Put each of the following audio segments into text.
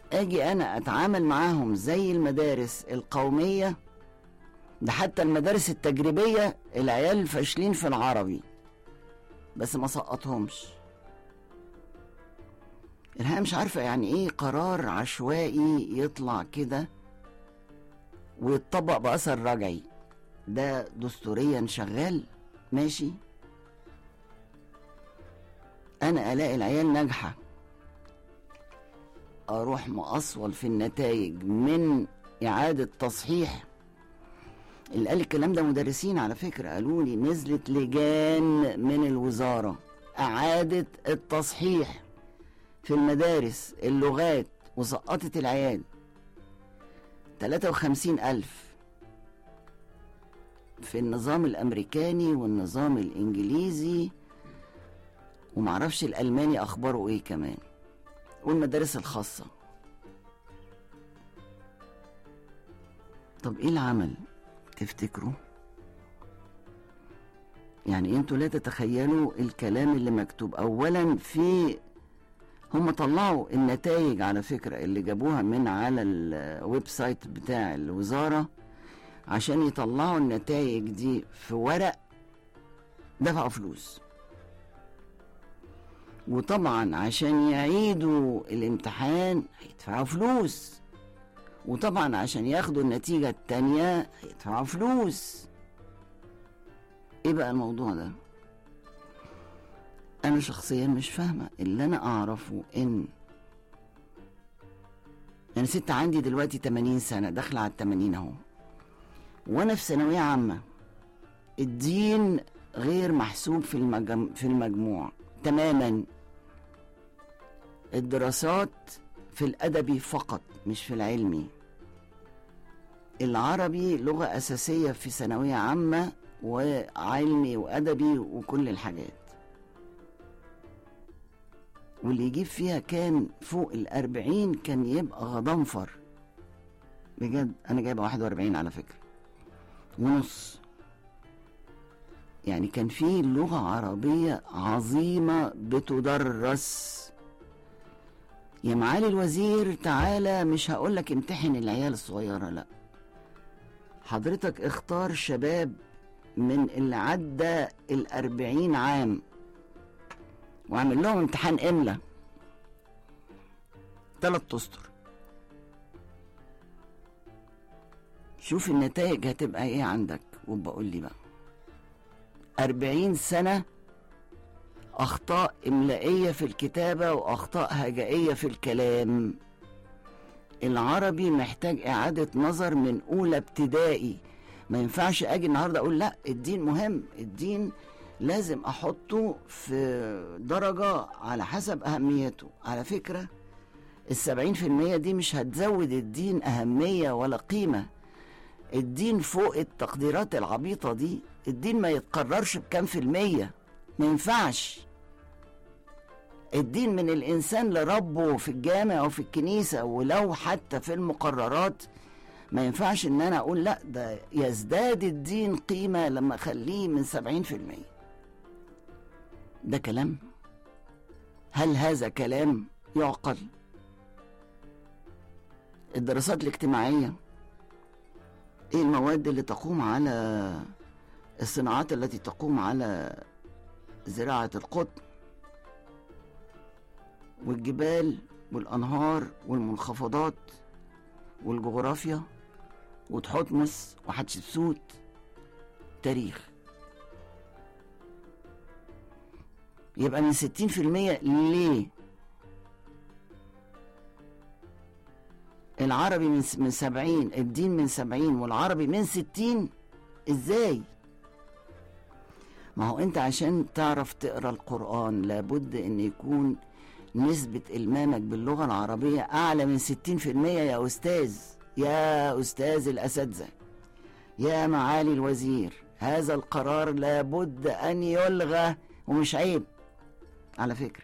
اجي انا اتعامل معاهم زي المدارس القوميه ده حتى المدارس التجريبيه العيال فاشلين في العربي بس ما سقطهمش الحقيقه مش عارفه يعني ايه قرار عشوائي يطلع كده ويتطبق باثر رجعي ده دستوريا شغال ماشي انا الاقي العيال ناجحه اروح مقصول في النتائج من اعاده تصحيح اللي قال الكلام ده مدرسين على فكره قالوا لي نزلت لجان من الوزاره اعاده التصحيح في المدارس اللغات وسقطت العيال 53 ألف في النظام الأمريكاني والنظام الإنجليزي ومعرفش الألماني أخباره إيه كمان والمدارس الخاصة طب إيه العمل تفتكروا يعني انتوا لا تتخيلوا الكلام اللي مكتوب اولا في هم طلعوا النتائج على فكرة اللي جابوها من على الويب سايت بتاع الوزارة عشان يطلعوا النتائج دي في ورق دفعوا فلوس وطبعا عشان يعيدوا الامتحان هيدفعوا فلوس وطبعا عشان ياخدوا النتيجة التانية هيدفعوا فلوس ايه بقى الموضوع ده انا شخصيا مش فاهمة اللي انا اعرفه ان انا ست عندي دلوقتي 80 سنة داخلة على 80 اهو وانا في ثانوية عامة الدين غير محسوب في المجم... في المجموع تماما الدراسات في الادبي فقط مش في العلمي العربي لغة أساسية في ثانوية عامة وعلمي وأدبي وكل الحاجات واللي يجيب فيها كان فوق الأربعين كان يبقى غضنفر بجد أنا جايبة واحد وأربعين على فكرة ونص يعني كان في لغة عربية عظيمة بتدرس يا معالي الوزير تعالى مش هقولك امتحن العيال الصغيرة لا حضرتك اختار شباب من اللي عدى الأربعين عام وعمل لهم امتحان إملا تلات أسطر شوف النتائج هتبقى ايه عندك وبقول لي بقى أربعين سنة أخطاء إملائية في الكتابة وأخطاء هجائية في الكلام العربي محتاج إعادة نظر من أولى ابتدائي ما ينفعش أجي النهاردة أقول لا الدين مهم الدين لازم أحطه في درجة على حسب أهميته على فكرة السبعين في المية دي مش هتزود الدين أهمية ولا قيمة الدين فوق التقديرات العبيطة دي الدين ما يتقررش بكام في المية ما ينفعش الدين من الإنسان لربه في الجامع أو في الكنيسة ولو حتى في المقررات ما ينفعش إن أنا أقول لا ده يزداد الدين قيمة لما أخليه من سبعين في المية ده كلام هل هذا كلام يعقل الدراسات الاجتماعية ايه المواد اللي تقوم على الصناعات التي تقوم على زراعة القطن والجبال والأنهار والمنخفضات والجغرافيا وتحتمس وحتشبسوت تاريخ يبقى من ستين في المية ليه العربي من من سبعين الدين من سبعين والعربي من ستين ازاي ما هو انت عشان تعرف تقرا القرآن لابد ان يكون نسبة المامك باللغة العربية اعلى من ستين في المية يا استاذ يا استاذ الاساتذة يا معالي الوزير هذا القرار لابد ان يلغى ومش عيب على فكرة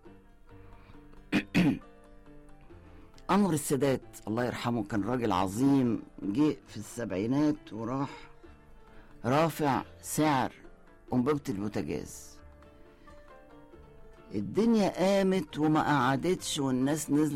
أنور السادات الله يرحمه كان راجل عظيم جه في السبعينات وراح رافع سعر أنبوبة البوتاجاز الدنيا قامت وما قعدتش والناس نزلت